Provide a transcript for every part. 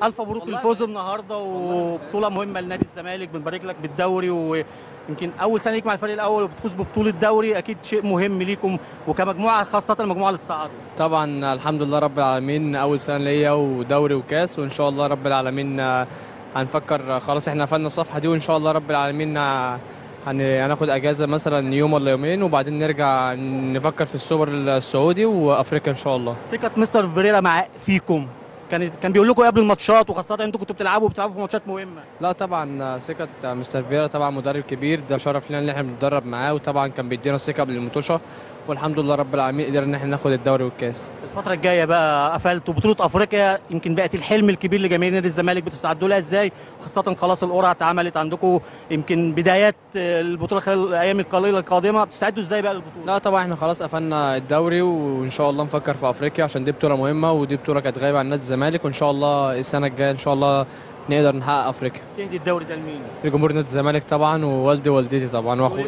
الف مبروك الفوز النهارده وبطوله مهمه لنادي الزمالك بنبارك لك بالدوري ويمكن اول سنه ليك مع الفريق الاول وبتفوز ببطوله دوري اكيد شيء مهم ليكم وكمجموعه خاصه المجموعه اللي تصعدوا طبعا الحمد لله رب العالمين اول سنه ليا ودوري وكاس وان شاء الله رب العالمين آه، هنفكر خلاص احنا قفلنا الصفحه دي وان شاء الله رب العالمين آه، هن- هناخد اجازه مثلا يوم ولا يومين وبعدين نرجع نفكر في السوبر السعودي وافريقيا ان شاء الله ثقه مستر فيريرا مع فيكم كان كان بيقول لكم قبل الماتشات وخاصه انتوا كنتوا بتلعبوا بتلعبوا في ماتشات مهمه لا طبعا ثقة مستر فيرا طبعا مدرب كبير ده شرف لنا ان احنا بنتدرب معاه وطبعا كان بيدينا ثقة قبل المطوشة والحمد لله رب العالمين قدرنا ان احنا ناخد الدوري والكاس الفتره الجايه بقى قفلتوا بطوله افريقيا يمكن بقت الحلم الكبير لجماهير نادي الزمالك بتستعدوا لها ازاي خاصه خلاص القرعه اتعملت عندكم يمكن بدايات البطوله خلال الايام القليله القادمه بتستعدوا ازاي بقى للبطوله لا طبعا احنا خلاص قفلنا الدوري وان شاء الله نفكر في افريقيا عشان دي بطولة مهمة ودي بطولة كانت غايبة عن نادي الزمالك وان شاء الله السنة الجاية ان شاء الله نقدر نحقق افريقيا تهدي الدوري ده لمين لجمهور نادي الزمالك طبعا ووالدي ووالدتي طبعا واخويا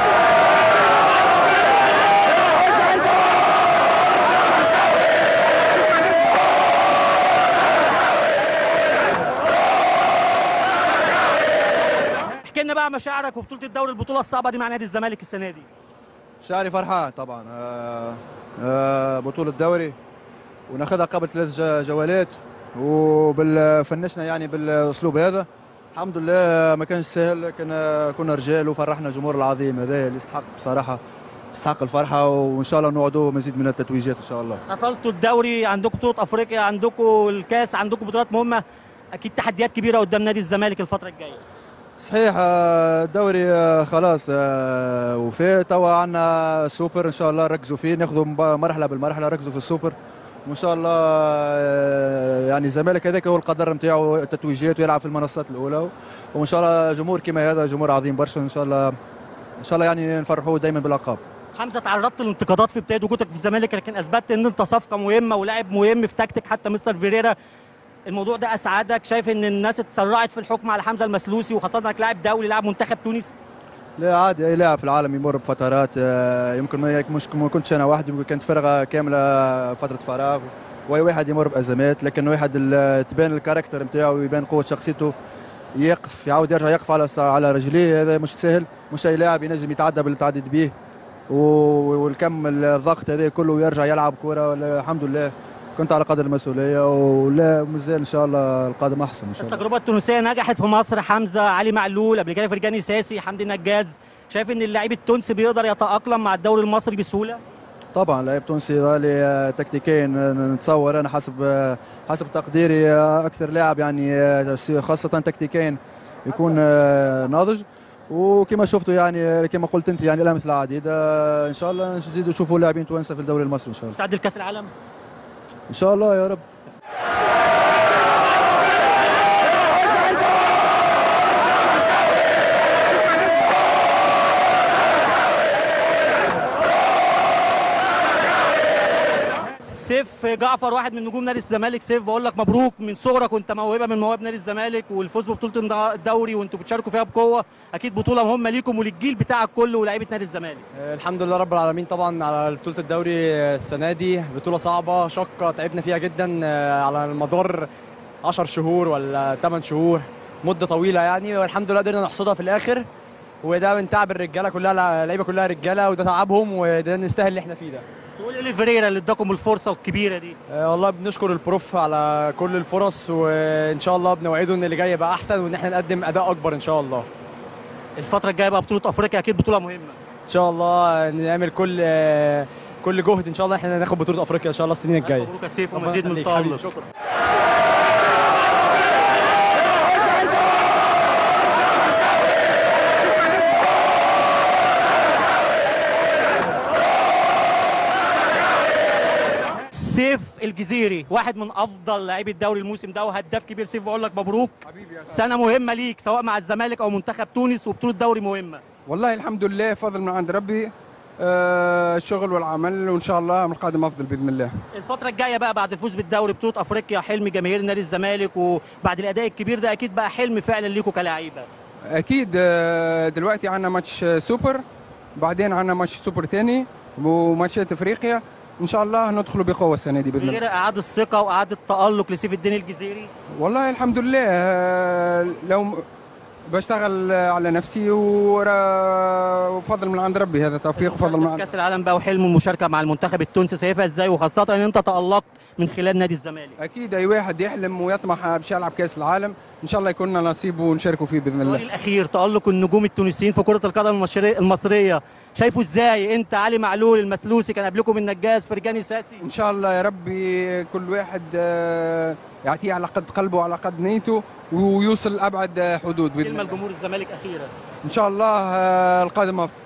احكي لنا بقى مشاعرك وبطوله الدوري البطوله الصعبه دي مع نادي الزمالك السنه دي شعري فرحان طبعا آه، آه، بطولة دوري وناخذها قبل ثلاث ج- جولات وفنشنا يعني بالاسلوب هذا الحمد لله ما كانش سهل لكن آه، كنا رجال وفرحنا الجمهور العظيم هذا اللي يستحق بصراحة يستحق الفرحة وان شاء الله نوعدوه مزيد من التتويجات ان شاء الله قفلتوا الدوري عندكم بطوله افريقيا عندكم الكاس عندكم بطولات مهمه اكيد تحديات كبيره قدام نادي الزمالك الفتره الجايه صحيح آه، الدوري آه، خلاص آه، وفيه توا عندنا سوبر ان شاء الله ركزوا فيه ناخذوا مب- مرحله بالمرحله ركزوا في السوبر وان شاء الله آه، يعني الزمالك هذاك هو القدر نتاعو التتويجات ويلعب في المنصات الاولى وان شاء الله جمهور كما هذا جمهور عظيم برشا ان شاء الله ان شاء الله يعني نفرحوه دايما بالالقاب حمزه تعرضت للانتقادات في بدايه وجودك في الزمالك لكن اثبتت ان انت صفقه مهمه ولاعب مهم في تكتيك حتى مستر فيريرا الموضوع ده اسعدك شايف ان الناس اتسرعت في الحكم على حمزه المسلوسي وخاصه انك لاعب دولي لاعب منتخب تونس لا عادي اي لاعب في العالم يمر بفترات آه، يمكن ما مش ما كنتش انا وحدي ممكن كانت فرقه كامله فتره فراغ واي واحد يمر بازمات لكن واحد ال- تبان الكاركتر نتاعو ويبان قوه شخصيته يقف يعاود يرجع يقف على س- على رجليه هذا مش سهل مش اي لاعب ينجم يتعدى باللي تعديت به و- والكم الضغط هذا كله يرجع يلعب كوره ولا- الحمد لله كنت على قدر المسؤوليه ولا مازال ان شاء الله القادم احسن ان شاء الله التجربه التونسيه نجحت في مصر حمزه علي معلول قبل كده فرجاني ساسي حمدي نجاز شايف ان اللاعب التونسي بيقدر يتاقلم مع الدوري المصري بسهوله طبعا لاعب تونسي ظالي آه، تكتيكيا آه، نتصور انا حسب آه، حسب تقديري آه، اكثر لاعب يعني آه، خاصه تكتيكيا يكون آه، ناضج وكما شفتوا يعني آه، كما قلت انت يعني الامثله عديده آه، ان شاء الله نزيدوا نشوفوا لاعبين توانسه في الدوري المصري ان شاء الله مستعد لكاس العالم ان شاء الله يا رب سيف جعفر واحد من نجوم نادي الزمالك سيف بقول لك مبروك من صغرك وانت موهبه من مواهب نادي الزمالك والفوز ببطوله الدوري وانتوا بتشاركوا فيها بقوه اكيد بطوله مهمه ليكم وللجيل بتاعك كله ولاعيبه نادي الزمالك الحمد لله رب العالمين طبعا على بطولة الدوري السنة دي بطولة صعبة شاقة تعبنا فيها جدا آه، على المدار 10 شهور ولا 8 شهور مدة طويلة يعني والحمد لله قدرنا نحصدها في الآخر وده من تعب الرجالة كلها اللعيبة كلها رجالة وده تعبهم وده نستاهل اللي احنا فيه ده تقول ايه لفريرا اللي اداكم الفرصه الكبيره دي آه، والله بنشكر البروف على كل الفرص وان شاء الله بنوعده ان اللي جاي يبقى احسن وان احنا نقدم اداء اكبر ان شاء الله الفتره الجايه بقى بطوله افريقيا اكيد بطوله مهمه ان شاء الله نعمل كل آه، كل جهد ان شاء الله احنا ناخد بطولة افريقيا ان شاء الله السنين الجاية مبروك يا سيف ربنا ومزيد من يخليك حبيبي، التالق شكرا سيف الجزيري واحد من افضل لاعبي الدوري الموسم ده وهداف كبير سيف بقول لك مبروك حبيبي يا سنه مهمه ليك سواء مع الزمالك او منتخب تونس وبطوله دوري مهمه والله الحمد لله فضل من عند ربي آه الشغل والعمل وان شاء الله من القادم افضل باذن الله الفتره الجايه بقى بعد الفوز بالدوري بطوله افريقيا حلم جماهير نادي الزمالك وبعد الاداء الكبير ده اكيد بقى حلم فعلا ليكم كلاعيبه اكيد آه دلوقتي عندنا ماتش آه، سوبر بعدين عندنا ماتش سوبر تاني وماتشات افريقيا ان شاء الله ندخلوا بقوه السنه دي باذن الله فيريرا اعاد الثقه واعاد التالق لسيف الدين الجزيري والله الحمد لله آه، لو م- بشتغل على نفسي ورا- وفضل من عند ربي هذا توفيق وفضل من عند كاس العالم بقى وحلم المشاركه مع المنتخب التونسي شايفها ازاي وخاصه ان انت تالقت من خلال نادي الزمالك اكيد اي واحد يحلم ويطمح باش يلعب كاس العالم ان شاء الله يكون لنا نصيب ونشاركوا فيه باذن السؤال الله الاخير تالق النجوم التونسيين في كره القدم المصري- المصريه شايفه ازاي انت علي معلول المسلوسي كان قبلكم النجاز فرجاني ساسي ان شاء الله يا ربي كل واحد آه، يعطيه على قد قلبه وعلى قد نيته ويوصل لابعد آه، حدود باذن كلمه الله لجمهور الزمالك اخيرا ان شاء الله آه، القادم افضل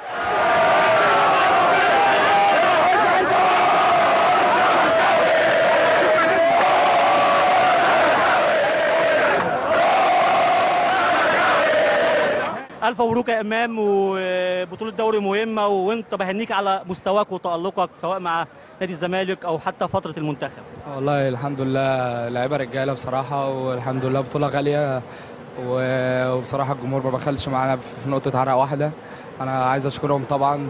الف مبروك يا امام وبطوله دوري مهمه وانت بهنيك على مستواك وتالقك سواء مع نادي الزمالك او حتى فتره المنتخب والله الحمد لله لعيبه رجاله بصراحه والحمد لله بطوله غاليه و- وبصراحه الجمهور ما بخلش معانا في نقطه عرق واحده انا عايز اشكرهم طبعا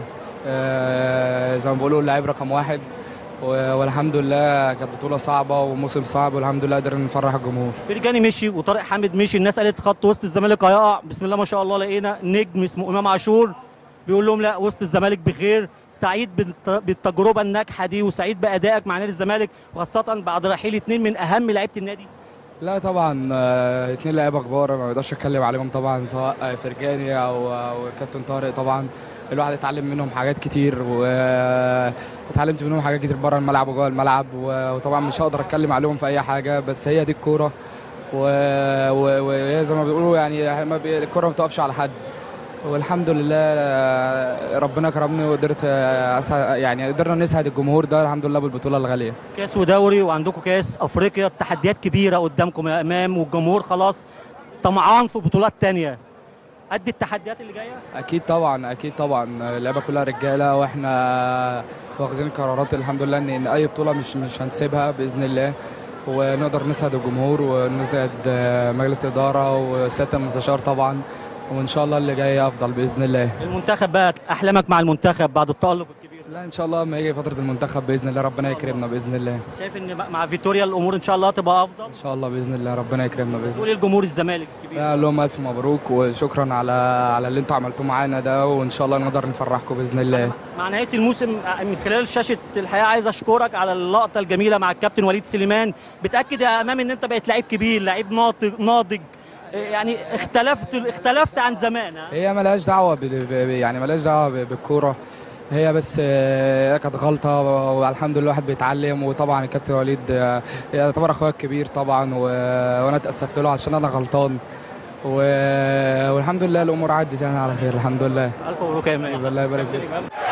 آه، زي ما بيقولوا اللاعب رقم واحد و- والحمد لله كانت بطوله صعبه وموسم صعب والحمد لله قدرنا نفرح الجمهور فرجاني مشي وطارق حامد مشي الناس قالت خط وسط الزمالك هيقع بسم الله ما شاء الله لقينا نجم اسمه امام عاشور بيقول لهم لا وسط الزمالك بخير سعيد بالت- بالتجربه الناجحه دي وسعيد بادائك مع نادي الزمالك وخاصه بعد رحيل اثنين من اهم لعيبه النادي لا طبعا آه، اتنين لعيبه كبار ما بقدرش اتكلم عليهم طبعا سواء آه، فرجاني او او كابتن طارق طبعا الواحد اتعلم منهم حاجات كتير واتعلمت منهم حاجات كتير بره الملعب وجوه الملعب و- وطبعا مش هقدر اتكلم عليهم في اي حاجه بس هي دي الكوره و- و- وهي زي ما بيقولوا يعني ما بي- الكوره ما بتقفش على حد والحمد لله آه، ربنا كرمني وقدرت آه، أسع- يعني قدرنا نسعد الجمهور ده الحمد لله بالبطوله الغاليه كاس ودوري وعندكم كاس افريقيا التحديات كبيره قدامكم يا امام والجمهور خلاص طمعان في بطولات تانية قد التحديات اللي جايه اكيد طبعا اكيد طبعا اللعبه كلها رجاله واحنا واخدين قرارات الحمد لله ان إن اي بطوله مش مش هنسيبها باذن الله ونقدر نسعد الجمهور ونسعد آه، مجلس الاداره وسياده المستشار طبعا وان شاء الله اللي جاي افضل باذن الله المنتخب بقى احلامك مع المنتخب بعد التالق الكبير لا ان شاء الله لما يجي فتره المنتخب باذن الله ربنا يكرمنا باذن الله شايف ان مع فيتوريا الامور ان شاء الله تبقى افضل ان شاء الله باذن الله ربنا يكرمنا باذن الله تقول الجمهور الزمالك الكبير لا لهم الف مبروك وشكرا على على اللي انتوا عملتوه معانا ده وان شاء الله نقدر نفرحكم باذن الله مع نهايه الموسم من خلال شاشه الحياه عايز اشكرك على اللقطه الجميله مع الكابتن وليد سليمان بتاكد يا امام ان انت بقيت لعيب كبير لعيب ناضج ناضج يعني اختلفت اختلفت عن زمان ها؟ هي ملهاش دعوه بال- ب- ب- يعني ملهاش دعوه ب- بالكوره هي بس آه، كانت غلطه والحمد لله الواحد بيتعلم وطبعا الكابتن وليد آه، يعتبر اخويا الكبير طبعا و... وانا اتاسفت له عشان انا غلطان و... والحمد لله الامور عدت يعني على خير الحمد لله الف مبروك يا امام الله يبارك فيك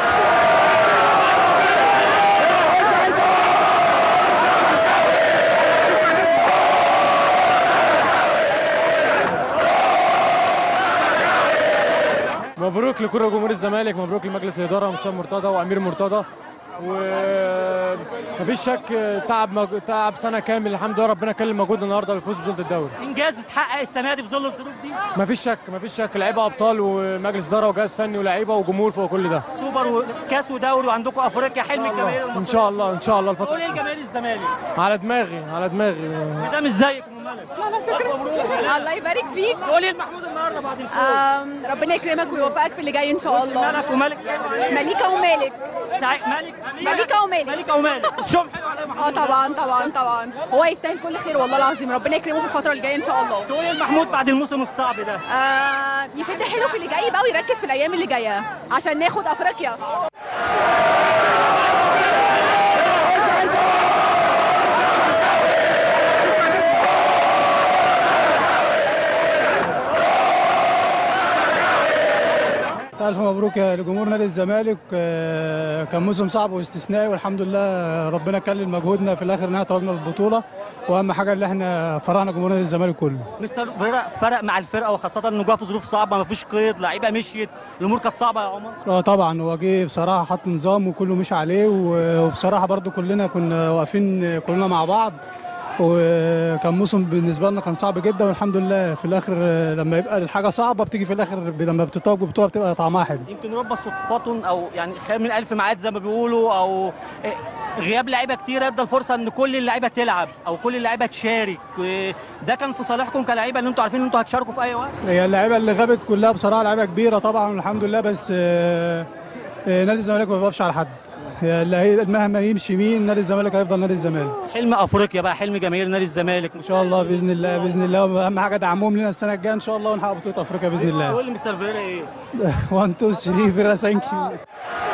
مبروك لكل جمهور الزمالك مبروك لمجلس الاداره ومستشار مرتضى وامير مرتضى ومفيش شك تعب مج... تعب سنه كامل الحمد لله ربنا كلم مجهود النهارده بالفوز ببطوله الدوري انجاز اتحقق السنه دي في ظل الظروف دي مفيش شك مفيش شك لعيبه ابطال ومجلس اداره وجهاز فني ولاعيبه وجمهور فوق كل ده سوبر وكاس ودوري وعندكم افريقيا حلم الجماهير ان شاء الله ان شاء الله الفتره قول ايه لجماهير الزمالك على دماغي على دماغي ده مش زيك ام ملك الف مبروك الله يبارك فيك قول ايه لمحمود النهارده بعد الفوز آم، ربنا يكرمك ويوفقك في اللي جاي ان شاء الله ملك وملك حلو عليه مليكه ومالك سعيد- ملك مليكه ومالك ملكه ومالك الشوم حلو عليه محمود اه طبعا طبعا طبعا هو يستاهل كل خير والله العظيم ربنا يكرمه في الفتره اللي جايه ان شاء الله تقول ايه لمحمود بعد الموسم الصعب ده آه يشد حلو في اللي جاي بقى ويركز في الايام اللي جايه عشان ناخد افريقيا ألف مبروك لجمهور نادي الزمالك آه، كان موسم صعب واستثنائي والحمد لله ربنا كلل مجهودنا في الآخر إن احنا طولنا البطولة وأهم حاجة اللي احنا فرحنا جمهور نادي الزمالك كله مستر فرق فرق مع الفرقه وخاصه انه جه في ظروف صعبه ما فيش قيد لعيبه مشيت الامور كانت صعبه يا عمر اه طبعا هو جه بصراحة حط نظام وكله مشي عليه و- وبصراحة برضو كلنا كنا واقفين كلنا مع بعض وكان موسم بالنسبه لنا كان صعب جدا والحمد لله في الاخر آه، لما يبقى الحاجه صعبه بتيجي في الاخر ب- لما بتتوج ببطوله بتبقى طعمها حلو يمكن رب صدفات او يعني خير من الف ميعاد زي ما بيقولوا او إيه، غياب لعيبه كتير ادى الفرصه ان كل اللعيبه تلعب او كل اللعيبه تشارك إيه، ده كان في صالحكم كلعيبه ان انتوا عارفين ان انتوا هتشاركوا في اي وقت هي اللعيبه اللي غابت كلها بصراحه لعيبه كبيره طبعا والحمد لله بس آه، آه، نادي الزمالك ما بيقفش على حد هي اللي هي- مهما يمشي مين نادي الزمالك هيفضل نادي الزمالك حلم افريقيا بقى حلم جماهير نادي الزمالك ان شاء الله باذن الله باذن الله اهم حاجه دعمهم لنا السنه الجايه ان شاء الله ونحقق بطوله افريقيا باذن الله قول لي مستر فيرا ايه 1 2 3 فيرا ثانك يو